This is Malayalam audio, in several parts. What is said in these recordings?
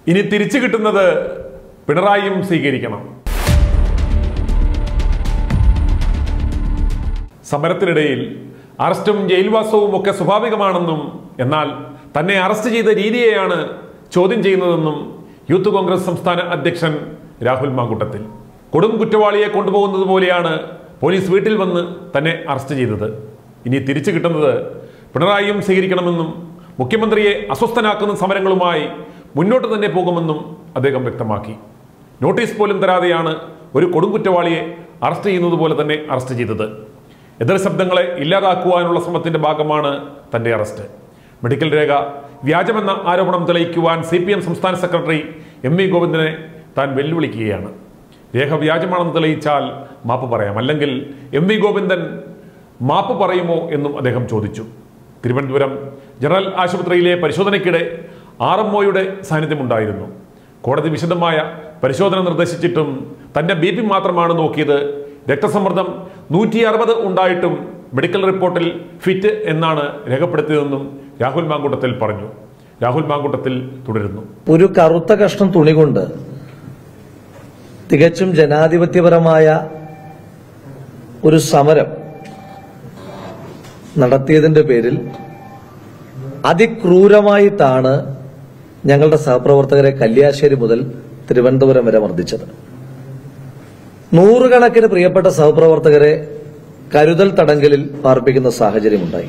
ഇനി തിരിച്ചു കിട്ടുന്നത് പിണറായിയും സ്വീകരിക്കണം സമരത്തിനിടയിൽ അറസ്റ്റും ജയിൽവാസവും ഒക്കെ സ്വാഭാവികമാണെന്നും എന്നാൽ തന്നെ അറസ്റ്റ് ചെയ്ത രീതിയെയാണ് ചോദ്യം ചെയ്യുന്നതെന്നും യൂത്ത് കോൺഗ്രസ് സംസ്ഥാന അധ്യക്ഷൻ രാഹുൽ മാങ്കുട്ടത്തിൽ കൊടും കുറ്റവാളിയെ കൊണ്ടുപോകുന്നത് പോലെയാണ് പോലീസ് വീട്ടിൽ വന്ന് തന്നെ അറസ്റ്റ് ചെയ്തത് ഇനി തിരിച്ചു കിട്ടുന്നത് പിണറായിയും സ്വീകരിക്കണമെന്നും മുഖ്യമന്ത്രിയെ അസ്വസ്ഥനാക്കുന്ന സമരങ്ങളുമായി മുന്നോട്ട് തന്നെ പോകുമെന്നും അദ്ദേഹം വ്യക്തമാക്കി നോട്ടീസ് പോലും തരാതെയാണ് ഒരു കൊടുങ്കുറ്റവാളിയെ അറസ്റ്റ് ചെയ്യുന്നത് പോലെ തന്നെ അറസ്റ്റ് ചെയ്തത് എതിർ ശബ്ദങ്ങളെ ഇല്ലാതാക്കുവാനുള്ള ശ്രമത്തിന്റെ ഭാഗമാണ് തന്റെ അറസ്റ്റ് മെഡിക്കൽ രേഖ വ്യാജമെന്ന ആരോപണം തെളിയിക്കുവാൻ സി പി എം സംസ്ഥാന സെക്രട്ടറി എം വി ഗോവിന്ദനെ താൻ വെല്ലുവിളിക്കുകയാണ് രേഖ വ്യാജമാണെന്ന് തെളിയിച്ചാൽ മാപ്പ് പറയാം അല്ലെങ്കിൽ എം വി ഗോവിന്ദൻ മാപ്പ് പറയുമോ എന്നും അദ്ദേഹം ചോദിച്ചു തിരുവനന്തപുരം ജനറൽ ആശുപത്രിയിലെ പരിശോധനയ്ക്കിടെ ആർ എം ഒയുടെ സാന്നിധ്യമുണ്ടായിരുന്നു കോടതി വിശദമായ പരിശോധന നിർദ്ദേശിച്ചിട്ടും തന്റെ ബി പി മാത്രമാണ് നോക്കിയത് രക്തസമ്മർദ്ദം നൂറ്റി അറുപത് ഉണ്ടായിട്ടും മെഡിക്കൽ റിപ്പോർട്ടിൽ ഫിറ്റ് എന്നാണ് രേഖപ്പെടുത്തിയതെന്നും രാഹുൽ മാങ്കൂട്ടത്തിൽ പറഞ്ഞു രാഹുൽ മാങ്കൂട്ടത്തിൽ തുടരുന്നു ഒരു കറുത്ത കഷ്ണം തുണി കൊണ്ട് തികച്ചും ജനാധിപത്യപരമായ ഒരു സമരം നടത്തിയതിന്റെ പേരിൽ അതിക്രൂരമായിട്ടാണ് ഞങ്ങളുടെ സഹപ്രവർത്തകരെ കല്യാശ്ശേരി മുതൽ തിരുവനന്തപുരം വരെ മർദ്ദിച്ചത് നൂറുകണക്കിന് പ്രിയപ്പെട്ട സഹപ്രവർത്തകരെ കരുതൽ തടങ്കലിൽ പാർപ്പിക്കുന്ന സാഹചര്യമുണ്ടായി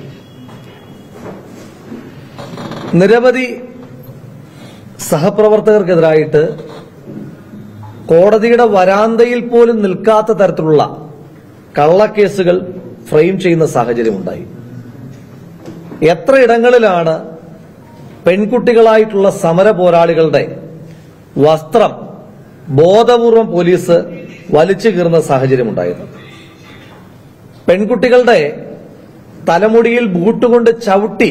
നിരവധി സഹപ്രവർത്തകർക്കെതിരായിട്ട് കോടതിയുടെ വരാന്തയിൽ പോലും നിൽക്കാത്ത തരത്തിലുള്ള കള്ളക്കേസുകൾ ഫ്രെയിം ചെയ്യുന്ന സാഹചര്യമുണ്ടായി എത്ര ഇടങ്ങളിലാണ് പെൺകുട്ടികളായിട്ടുള്ള സമര പോരാളികളുടെ വസ്ത്രം ബോധപൂർവം പോലീസ് വലിച്ചു കീറുന്ന സാഹചര്യമുണ്ടായത് പെൺകുട്ടികളുടെ തലമുടിയിൽ ബൂട്ടുകൊണ്ട് ചവിട്ടി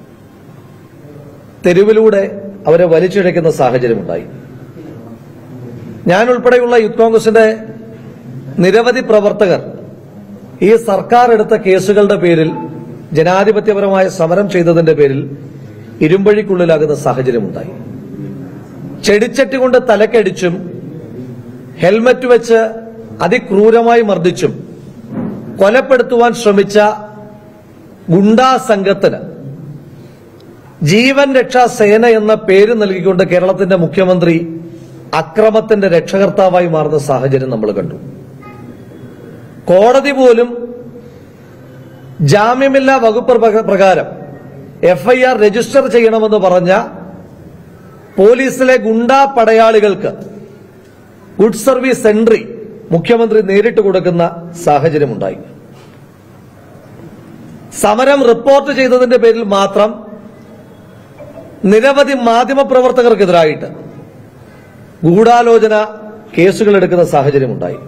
തെരുവിലൂടെ അവരെ വലിച്ചിഴയ്ക്കുന്ന സാഹചര്യമുണ്ടായി ഞാൻ ഉൾപ്പെടെയുള്ള യൂത്ത് കോൺഗ്രസിന്റെ നിരവധി പ്രവർത്തകർ ഈ സർക്കാർ എടുത്ത കേസുകളുടെ പേരിൽ ജനാധിപത്യപരമായ സമരം ചെയ്തതിന്റെ പേരിൽ ഇരുമ്പഴിക്കുള്ളിലാകുന്ന സാഹചര്യമുണ്ടായി ചെടിച്ചട്ടി കൊണ്ട് തലക്കടിച്ചും ഹെൽമറ്റ് വെച്ച് അതിക്രൂരമായി മർദ്ദിച്ചും കൊലപ്പെടുത്തുവാൻ ശ്രമിച്ച ഗുണ്ടാ സംഘത്തിന് ജീവൻ രക്ഷാ സേന എന്ന പേര് നൽകിക്കൊണ്ട് കേരളത്തിന്റെ മുഖ്യമന്ത്രി അക്രമത്തിന്റെ രക്ഷകർത്താവായി മാറുന്ന സാഹചര്യം നമ്മൾ കണ്ടു കോടതി പോലും ജാമ്യമില്ലാ വകുപ്പ് പ്രക- പ്രകാരം എഫ്ഐആർ രജിസ്റ്റർ ചെയ്യണമെന്ന് പറഞ്ഞ പോലീസിലെ ഗുണ്ടാ പടയാളികൾക്ക് ഗുഡ് സർവീസ് എൻട്രി മുഖ്യമന്ത്രി നേരിട്ട് കൊടുക്കുന്ന സാഹചര്യമുണ്ടായി സമരം റിപ്പോർട്ട് ചെയ്തതിന്റെ പേരിൽ മാത്രം നിരവധി മാധ്യമപ്രവർത്തകർക്കെതിരായിട്ട് ഗൂഢാലോചന കേസുകൾ എടുക്കുന്ന സാഹചര്യമുണ്ടായി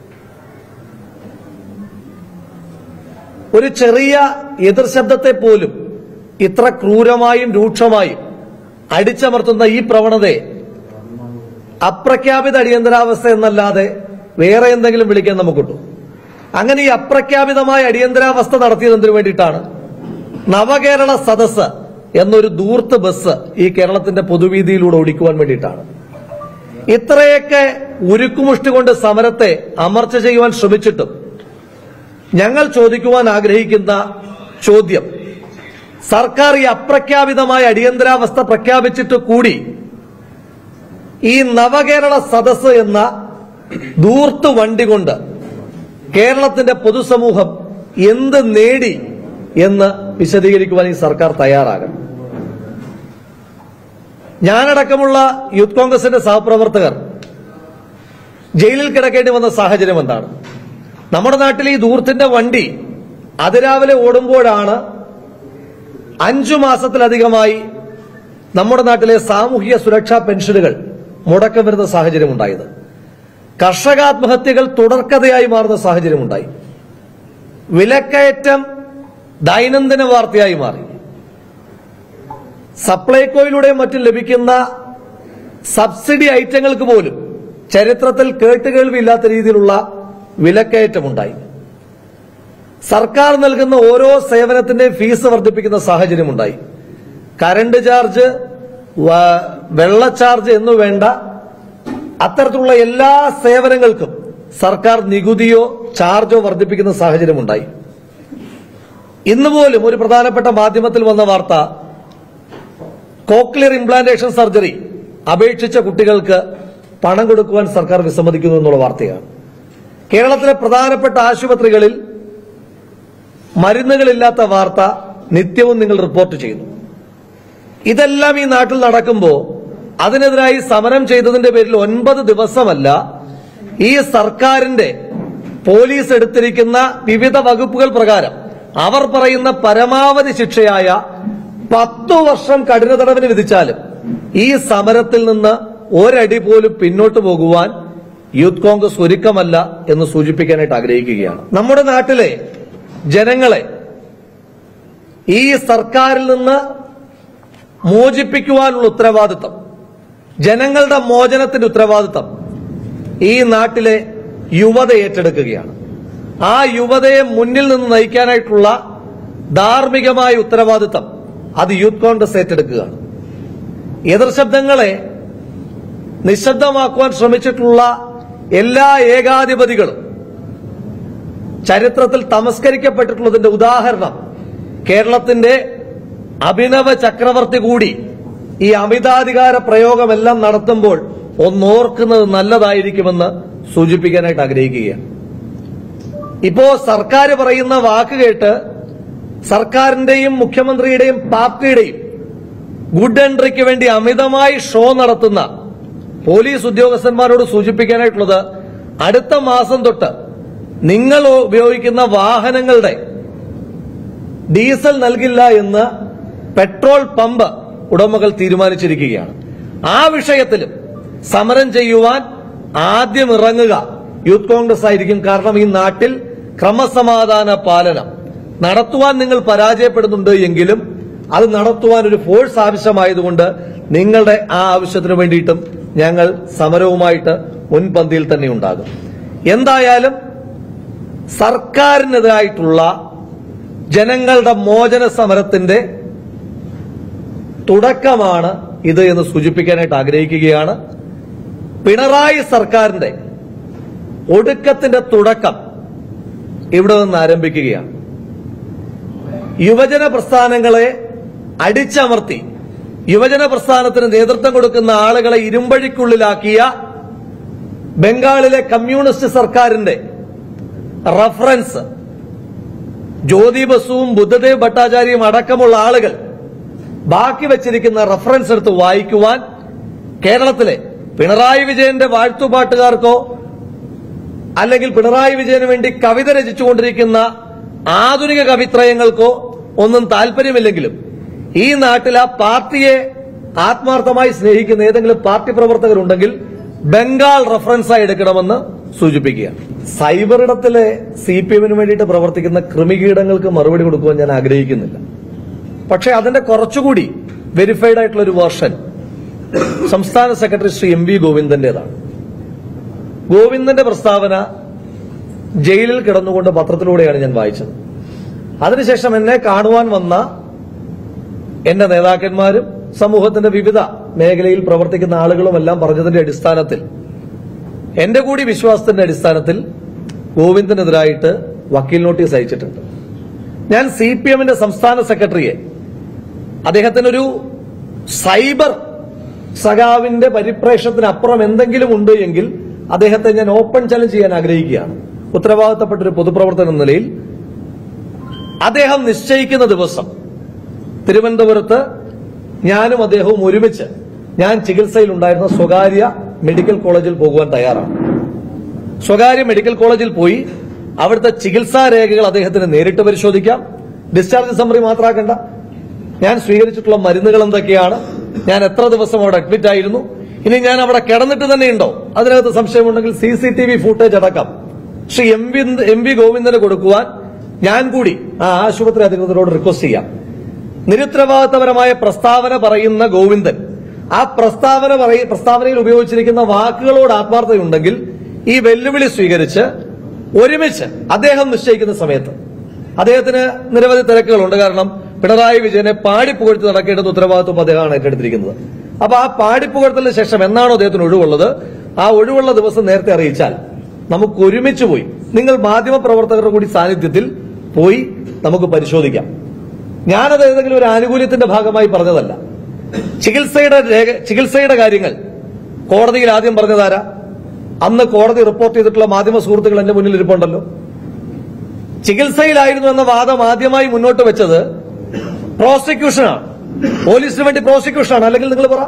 ഒരു ചെറിയ എതിർ ശബ്ദത്തെ പോലും ഇത്ര ക്രൂരമായും രൂക്ഷമായും അടിച്ചമർത്തുന്ന ഈ പ്രവണതയെ അപ്രഖ്യാപിത അടിയന്തരാവസ്ഥ എന്നല്ലാതെ വേറെ എന്തെങ്കിലും വിളിക്കാൻ നമുക്കുണ്ടോ അങ്ങനെ ഈ അപ്രഖ്യാപിതമായ അടിയന്തരാവസ്ഥ നടത്തിയതെന്തിനു വേണ്ടിയിട്ടാണ് നവകേരള സദസ് എന്നൊരു ദൂർത്ത് ബസ് ഈ കേരളത്തിന്റെ പൊതുവീതിയിലൂടെ ഓടിക്കുവാൻ വേണ്ടിയിട്ടാണ് ഇത്രയൊക്കെ ഉരുക്കുമുഷ്ടി കൊണ്ട് സമരത്തെ അമർച്ച ചെയ്യുവാൻ ശ്രമിച്ചിട്ടും ഞങ്ങൾ ചോദിക്കുവാൻ ആഗ്രഹിക്കുന്ന ചോദ്യം സർക്കാർ ഈ അപ്രഖ്യാപിതമായ അടിയന്തരാവസ്ഥ പ്രഖ്യാപിച്ചിട്ട് കൂടി ഈ നവകേരള സദസ് എന്ന ദൂർത്ത് വണ്ടി കൊണ്ട് കേരളത്തിന്റെ പൊതുസമൂഹം എന്ത് നേടി എന്ന് വിശദീകരിക്കുവാൻ ഈ സർക്കാർ തയ്യാറാകണം ഞാനടക്കമുള്ള യൂത്ത് കോൺഗ്രസിന്റെ സഹപ്രവർത്തകർ ജയിലിൽ കിടക്കേണ്ടി വന്ന സാഹചര്യം എന്താണ് നമ്മുടെ നാട്ടിൽ ഈ ദൂരത്തിന്റെ വണ്ടി അതിരാവിലെ ഓടുമ്പോഴാണ് അഞ്ചു മാസത്തിലധികമായി നമ്മുടെ നാട്ടിലെ സാമൂഹിക സുരക്ഷാ പെൻഷനുകൾ മുടക്കം വരുന്ന സാഹചര്യമുണ്ടായത് കർഷകാത്മഹത്യകൾ തുടർക്കഥയായി മാറുന്ന സാഹചര്യമുണ്ടായി വിലക്കയറ്റം ദൈനംദിന വാർത്തയായി മാറി സപ്ലൈകോയിലൂടെയും മറ്റും ലഭിക്കുന്ന സബ്സിഡി ഐറ്റങ്ങൾക്ക് പോലും ചരിത്രത്തിൽ കേട്ടുകേൾവിയില്ലാത്ത രീതിയിലുള്ള വിലക്കയറ്റമുണ്ടായി സർക്കാർ നൽകുന്ന ഓരോ സേവനത്തിന്റെയും ഫീസ് വർദ്ധിപ്പിക്കുന്ന സാഹചര്യമുണ്ടായി കറണ്ട് ചാർജ് വ- വെള്ള ചാർജ് എന്നു വേണ്ട അത്തരത്തിലുള്ള എല്ലാ സേവനങ്ങൾക്കും സർക്കാർ നികുതിയോ ചാർജോ വർദ്ധിപ്പിക്കുന്ന സാഹചര്യമുണ്ടായി ഇന്ന് പോലും ഒരു പ്രധാനപ്പെട്ട മാധ്യമത്തിൽ വന്ന വാർത്ത കോക്ലിയർ ഇംപ്ലാന്റേഷൻ സർജറി അപേക്ഷിച്ച കുട്ടികൾക്ക് പണം കൊടുക്കുവാൻ സർക്കാർ വിസമ്മതിക്കുന്നു എന്നുള്ള വാർത്തയാണ് കേരളത്തിലെ പ്രധാനപ്പെട്ട ആശുപത്രികളിൽ മരുന്നുകളില്ലാത്ത വാർത്ത നിത്യവും നിങ്ങൾ റിപ്പോർട്ട് ചെയ്യുന്നു ഇതെല്ലാം ഈ നാട്ടിൽ നടക്കുമ്പോൾ അതിനെതിരായി സമരം ചെയ്തതിന്റെ പേരിൽ ഒൻപത് ദിവസമല്ല ഈ സർക്കാരിന്റെ പോലീസ് എടുത്തിരിക്കുന്ന വിവിധ വകുപ്പുകൾ പ്രകാരം അവർ പറയുന്ന പരമാവധി ശിക്ഷയായ പത്തു വർഷം കഠിന തടവിന് വിധിച്ചാലും ഈ സമരത്തിൽ നിന്ന് ഒരടി പോലും പിന്നോട്ട് പോകുവാൻ യൂത്ത് കോൺഗ്രസ് ഒരുക്കമല്ല എന്ന് സൂചിപ്പിക്കാനായിട്ട് ആഗ്രഹിക്കുകയാണ് നമ്മുടെ നാട്ടിലെ ജനങ്ങളെ ഈ സർക്കാരിൽ നിന്ന് മോചിപ്പിക്കുവാനുള്ള ഉത്തരവാദിത്തം ജനങ്ങളുടെ മോചനത്തിന്റെ ഉത്തരവാദിത്തം ഈ നാട്ടിലെ യുവത ഏറ്റെടുക്കുകയാണ് ആ യുവതയെ മുന്നിൽ നിന്ന് നയിക്കാനായിട്ടുള്ള ധാർമ്മികമായ ഉത്തരവാദിത്തം അത് യൂത്ത് കോൺഗ്രസ് ഏറ്റെടുക്കുകയാണ് എതിർശബ്ദങ്ങളെ നിശബ്ദമാക്കുവാൻ ശ്രമിച്ചിട്ടുള്ള എല്ലാ ഏകാധിപതികളും ചരിത്രത്തിൽ തമസ്കരിക്കപ്പെട്ടിട്ടുള്ളതിന്റെ ഉദാഹരണം കേരളത്തിന്റെ അഭിനവ ചക്രവർത്തി കൂടി ഈ അമിതാധികാര പ്രയോഗമെല്ലാം നടത്തുമ്പോൾ ഒന്നോർക്കുന്നത് നല്ലതായിരിക്കുമെന്ന് സൂചിപ്പിക്കാനായിട്ട് ആഗ്രഹിക്കുകയാണ് ഇപ്പോ സർക്കാർ പറയുന്ന വാക്ക് കേട്ട് സർക്കാരിന്റെയും മുഖ്യമന്ത്രിയുടെയും പാർട്ടിയുടെയും ഗുഡ് എൻട്രിക്ക് വേണ്ടി അമിതമായി ഷോ നടത്തുന്ന പോലീസ് ഉദ്യോഗസ്ഥന്മാരോട് സൂചിപ്പിക്കാനായിട്ടുള്ളത് അടുത്ത മാസം തൊട്ട് നിങ്ങൾ ഉപയോഗിക്കുന്ന വാഹനങ്ങളുടെ ഡീസൽ നൽകില്ല എന്ന് പെട്രോൾ പമ്പ് ഉടമകൾ തീരുമാനിച്ചിരിക്കുകയാണ് ആ വിഷയത്തിലും സമരം ചെയ്യുവാൻ ആദ്യം ഇറങ്ങുക യൂത്ത് കോൺഗ്രസ് ആയിരിക്കും കാരണം ഈ നാട്ടിൽ ക്രമസമാധാന പാലനം നടത്തുവാൻ നിങ്ങൾ പരാജയപ്പെടുന്നുണ്ട് എങ്കിലും അത് നടത്തുവാൻ ഒരു ഫോഴ്സ് ആവശ്യമായതുകൊണ്ട് നിങ്ങളുടെ ആ ആവശ്യത്തിന് വേണ്ടിയിട്ടും ഞങ്ങൾ സമരവുമായിട്ട് മുൻപന്തിയിൽ തന്നെ ഉണ്ടാകും എന്തായാലും സർക്കാരിനെതിരായിട്ടുള്ള ജനങ്ങളുടെ മോചന സമരത്തിന്റെ തുടക്കമാണ് ഇത് എന്ന് സൂചിപ്പിക്കാനായിട്ട് ആഗ്രഹിക്കുകയാണ് പിണറായി സർക്കാരിന്റെ ഒടുക്കത്തിന്റെ തുടക്കം ഇവിടെ നിന്ന് ആരംഭിക്കുകയാണ് യുവജന പ്രസ്ഥാനങ്ങളെ അടിച്ചമർത്തി യുവജന പ്രസ്ഥാനത്തിന് നേതൃത്വം കൊടുക്കുന്ന ആളുകളെ ഇരുമ്പഴിക്കുള്ളിലാക്കിയ ബംഗാളിലെ കമ്മ്യൂണിസ്റ്റ് സർക്കാരിന്റെ റഫറൻസ് ജ്യോതി ബസുവും ബുദ്ധദേവ് ഭട്ടാചാര്യയും അടക്കമുള്ള ആളുകൾ ബാക്കി വെച്ചിരിക്കുന്ന റഫറൻസ് എടുത്ത് വായിക്കുവാൻ കേരളത്തിലെ പിണറായി വിജയന്റെ വാഴ്ത്തുപാട്ടുകാർക്കോ അല്ലെങ്കിൽ പിണറായി വിജയന് വേണ്ടി കവിത രചിച്ചുകൊണ്ടിരിക്കുന്ന ആധുനിക കവിത്രയങ്ങൾക്കോ ഒന്നും താല്പര്യമില്ലെങ്കിലും ഈ നാട്ടിൽ ആ പാർട്ടിയെ ആത്മാർത്ഥമായി സ്നേഹിക്കുന്ന ഏതെങ്കിലും പാർട്ടി പ്രവർത്തകരുണ്ടെങ്കിൽ ബംഗാൾ റഫറൻസായി എടുക്കണമെന്ന് സൂചിപ്പിക്കുക സൈബർ ഇടത്തിലെ സി പി എമ്മിന് വേണ്ടിയിട്ട് പ്രവർത്തിക്കുന്ന കൃമികീടങ്ങൾക്ക് മറുപടി കൊടുക്കുവാൻ ഞാൻ ആഗ്രഹിക്കുന്നില്ല പക്ഷേ അതിന്റെ കുറച്ചുകൂടി വെരിഫൈഡ് ആയിട്ടുള്ള ഒരു വേർഷൻ സംസ്ഥാന സെക്രട്ടറി ശ്രീ എം വി ഗോവിന്ദന്റേതാണ് ഗോവിന്ദന്റെ പ്രസ്താവന ജയിലിൽ കിടന്നുകൊണ്ട് പത്രത്തിലൂടെയാണ് ഞാൻ വായിച്ചത് അതിനുശേഷം എന്നെ കാണുവാൻ വന്ന എന്റെ നേതാക്കന്മാരും സമൂഹത്തിന്റെ വിവിധ മേഖലയിൽ പ്രവർത്തിക്കുന്ന ആളുകളും എല്ലാം പറഞ്ഞതിന്റെ അടിസ്ഥാനത്തിൽ എന്റെ കൂടി വിശ്വാസത്തിന്റെ അടിസ്ഥാനത്തിൽ ഗോവിന്ദനെതിരായിട്ട് വക്കീൽ നോട്ടീസ് അയച്ചിട്ടുണ്ട് ഞാൻ സി പി എമ്മിന്റെ സംസ്ഥാന സെക്രട്ടറിയെ അദ്ദേഹത്തിനൊരു സൈബർ സഖാവിന്റെ പരിപ്രേക്ഷത്തിനപ്പുറം എന്തെങ്കിലും ഉണ്ട് എങ്കിൽ അദ്ദേഹത്തെ ഞാൻ ഓപ്പൺ ചലഞ്ച് ചെയ്യാൻ ആഗ്രഹിക്കുകയാണ് ഉത്തരവാദിത്തപ്പെട്ട ഒരു പൊതുപ്രവർത്തകൻ എന്ന നിലയിൽ അദ്ദേഹം നിശ്ചയിക്കുന്ന ദിവസം തിരുവനന്തപുരത്ത് ഞാനും അദ്ദേഹവും ഒരുമിച്ച് ഞാൻ ചികിത്സയിലുണ്ടായിരുന്ന സ്വകാര്യ മെഡിക്കൽ കോളേജിൽ പോകുവാൻ തയ്യാറാണ് സ്വകാര്യ മെഡിക്കൽ കോളേജിൽ പോയി അവിടുത്തെ ചികിത്സാ രേഖകൾ അദ്ദേഹത്തിന് നേരിട്ട് പരിശോധിക്കാം ഡിസ്ചാർജ് സമ്മറി മാത്രമാക്കണ്ട ഞാൻ സ്വീകരിച്ചിട്ടുള്ള മരുന്നുകൾ എന്തൊക്കെയാണ് ഞാൻ എത്ര ദിവസം അവിടെ അഡ്മിറ്റ് ആയിരുന്നു ഇനി ഞാൻ അവിടെ കിടന്നിട്ട് തന്നെ ഉണ്ടോ അതിനകത്ത് സംശയമുണ്ടെങ്കിൽ C C T V footage അടക്കം Shri M V M V ഗോവിന്ദന് കൊടുക്കുവാൻ ഞാൻ കൂടി ആ ആശുപത്രി അധികൃതരോട് റിക്വസ്റ്റ് ചെയ്യാം നിരുത്തരവാദിത്തപരമായ പ്രസ്താവന പറയുന്ന ഗോവിന്ദൻ ആ പ്രസ്താവന പറയ പ്രസ്താവനയിൽ ഉപയോഗിച്ചിരിക്കുന്ന വാക്കുകളോട് ആത്മാർത്ഥതയുണ്ടെങ്കിൽ ഈ വെല്ലുവിളി സ്വീകരിച്ച് ഒരുമിച്ച് അദ്ദേഹം നിശ്ചയിക്കുന്ന സമയത്ത് അദ്ദേഹത്തിന് നിരവധി തിരക്കുകളുണ്ട് കാരണം പിണറായി വിജയനെ പാടി പുകഴ്ത്തി നടക്കേണ്ടുന്ന ഉത്തരവാദിത്വം അദ്ദേഹമാണ് ഏറ്റെടുത്തിരിക്കുന്നത് അപ്പൊ ആ പാടിപ്പുകഴത്തിന് ശേഷം എന്നാണോ അദ്ദേഹത്തിന് ഒഴിവുള്ളത് ആ ഒഴിവുള്ള ദിവസം നേരത്തെ അറിയിച്ചാൽ നമുക്ക് ഒരുമിച്ച് പോയി നിങ്ങൾ മാധ്യമ പ്രവർത്തകരുടെ കൂടി സാന്നിധ്യത്തിൽ പോയി നമുക്ക് പരിശോധിക്കാം ഞാനത് ഏതെങ്കിലും ഒരു ആനുകൂല്യത്തിന്റെ ഭാഗമായി പറഞ്ഞതല്ല ചികിത്സയുടെ രേഖ- ചികിത്സയുടെ കാര്യങ്ങൾ കോടതിയിൽ ആദ്യം പറഞ്ഞതാരാ അന്ന് കോടതി റിപ്പോർട്ട് ചെയ്തിട്ടുള്ള മാധ്യമ സുഹൃത്തുക്കൾ എന്റെ മുന്നിൽ ഇരിപ്പുണ്ടല്ലോ ചികിത്സയിലായിരുന്നു എന്ന വാദം ആദ്യമായി മുന്നോട്ട് വെച്ചത് പ്രോസിക്യൂഷനാണ് പോലീസിന് വേണ്ടി പ്രോസിക്യൂഷനാണ് അല്ലെങ്കിൽ നിങ്ങൾ പറ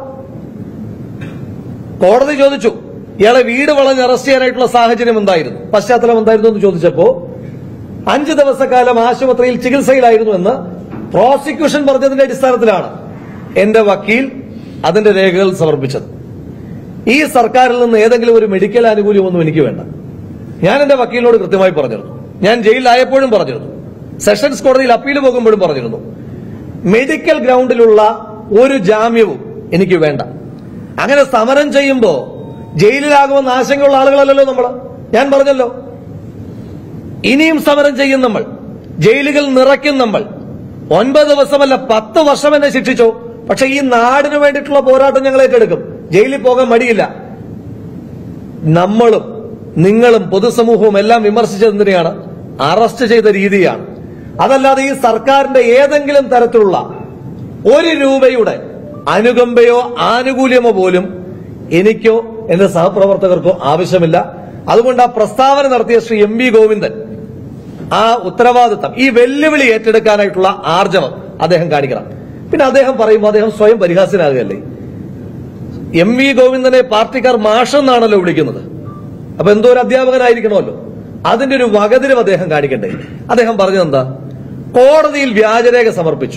കോടതി ചോദിച്ചു ഇയാളെ വീട് വളഞ്ഞ് അറസ്റ്റ് ചെയ്യാനായിട്ടുള്ള സാഹചര്യം എന്തായിരുന്നു പശ്ചാത്തലം എന്തായിരുന്നു എന്ന് ചോദിച്ചപ്പോ അഞ്ച് ദിവസക്കാലം ആശുപത്രിയിൽ ചികിത്സയിലായിരുന്നു എന്ന് പ്രോസിക്യൂഷൻ പറഞ്ഞതിന്റെ അടിസ്ഥാനത്തിലാണ് എന്റെ വക്കീൽ അതിന്റെ രേഖകൾ സമർപ്പിച്ചത് ഈ സർക്കാരിൽ നിന്ന് ഏതെങ്കിലും ഒരു മെഡിക്കൽ ആനുകൂല്യമൊന്നും എനിക്ക് വേണ്ട ഞാൻ എന്റെ വക്കീലിനോട് കൃത്യമായി പറഞ്ഞിരുന്നു ഞാൻ ജയിലിലായപ്പോഴും പറഞ്ഞിരുന്നു സെഷൻസ് കോടതിയിൽ അപ്പീൽ പോകുമ്പോഴും പറഞ്ഞിരുന്നു മെഡിക്കൽ ഗ്രൗണ്ടിലുള്ള ഒരു ജാമ്യവും എനിക്ക് വേണ്ട അങ്ങനെ സമരം ചെയ്യുമ്പോ ജയിലിലാകുമെന്ന് ആശങ്കയുള്ള ആളുകളല്ലല്ലോ നമ്മൾ ഞാൻ പറഞ്ഞല്ലോ ഇനിയും സമരം ചെയ്യും നമ്മൾ ജയിലുകൾ നിറയ്ക്കും നമ്മൾ ഒൻപത് ദിവസമല്ല പത്ത് വർഷം എന്നെ ശിക്ഷിച്ചോ പക്ഷെ ഈ നാടിന് വേണ്ടിയിട്ടുള്ള പോരാട്ടം ഞങ്ങൾ ഏറ്റെടുക്കും ജയിലിൽ പോകാൻ മടിയില്ല നമ്മളും നിങ്ങളും പൊതുസമൂഹവും എല്ലാം വിമർശിച്ചത് എന്തിനെയാണ് അറസ്റ്റ് ചെയ്ത രീതിയാണ് അതല്ലാതെ ഈ സർക്കാരിന്റെ ഏതെങ്കിലും തരത്തിലുള്ള ഒരു രൂപയുടെ അനുകമ്പയോ ആനുകൂല്യമോ പോലും എനിക്കോ എന്റെ സഹപ്രവർത്തകർക്കോ ആവശ്യമില്ല അതുകൊണ്ട് ആ പ്രസ്താവന നടത്തിയ ശ്രീ എം വി ഗോവിന്ദൻ ആ ഉത്തരവാദിത്തം ഈ വെല്ലുവിളി ഏറ്റെടുക്കാനായിട്ടുള്ള ആർജവം അദ്ദേഹം കാണിക്കണം പിന്നെ അദ്ദേഹം പറയുമ്പോൾ അദ്ദേഹം സ്വയം പരിഹാസ്യനാകുകയല്ലേ എം വി ഗോവിന്ദനെ പാർട്ടിക്കാർ മാഷെന്നാണല്ലോ വിളിക്കുന്നത് അപ്പൊ എന്തോ ഒരു അധ്യാപകനായിരിക്കണമല്ലോ അതിന്റെ ഒരു വകതിരും അദ്ദേഹം കാണിക്കട്ടെ അദ്ദേഹം പറഞ്ഞതെന്താ കോടതിയിൽ വ്യാജരേഖ സമർപ്പിച്ചു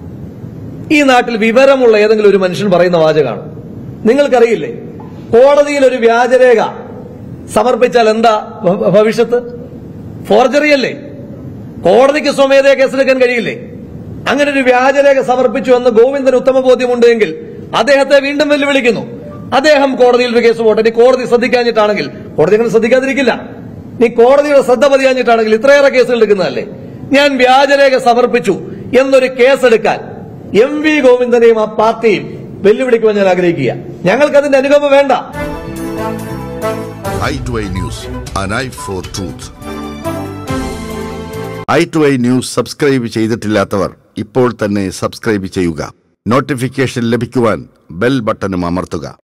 ഈ നാട്ടിൽ വിവരമുള്ള ഏതെങ്കിലും ഒരു മനുഷ്യൻ പറയുന്ന വാചകമാണ് നിങ്ങൾക്കറിയില്ലേ കോടതിയിൽ ഒരു വ്യാജരേഖ സമർപ്പിച്ചാൽ എന്താ ഭ- ഭവിഷ്യത്ത് ഫോർജറി അല്ലേ കോടതിക്ക് സ്വമേധയാ കേസെടുക്കാൻ കഴിയില്ലേ അങ്ങനെ ഒരു വ്യാജരേഖ സമർപ്പിച്ചു എന്ന് ഗോവിന്ദന് ഉത്തമ ബോധ്യമുണ്ടെങ്കിൽ അദ്ദേഹത്തെ വീണ്ടും വെല്ലുവിളിക്കുന്നു അദ്ദേഹം കോടതിയിൽ ഒരു കേസ് പോട്ടെ ഇനി കോടതി ശ്രദ്ധിക്കാഞ്ഞിട്ടാണെങ്കിൽ കോടതി അങ്ങനെ ശ്രദ്ധിക്കാതിരിക്കില്ല നീ കോടതിയുടെ ശ്രദ്ധ പതിയാഞ്ഞിട്ടാണെങ്കിൽ ഇത്രയേറെ കേസുകൾ എടുക്കുന്നതല്ലേ ഞാൻ വ്യാജരേഖ സമർപ്പിച്ചു എന്നൊരു കേസെടുക്കാൻ എം വി ഗോവിന്ദനെയും ആ പാർട്ടിയും വെല്ലുവിളിക്കുവാൻ ഞാൻ ആഗ്രഹിക്കുക ഞങ്ങൾക്ക് അതിന്റെ അനുഗമനം വേണ്ട eye to eye news, an eye for truth. Eye to eye news subscribe ചെയ്തിട്ടില്ലാത്തവർ ഇപ്പോൾ തന്നെ സബ്സ്ക്രൈബ് ചെയ്യുക നോട്ടിഫിക്കേഷൻ ലഭിക്കുവാൻ ബെൽ ബട്ടണും അമർത്തുക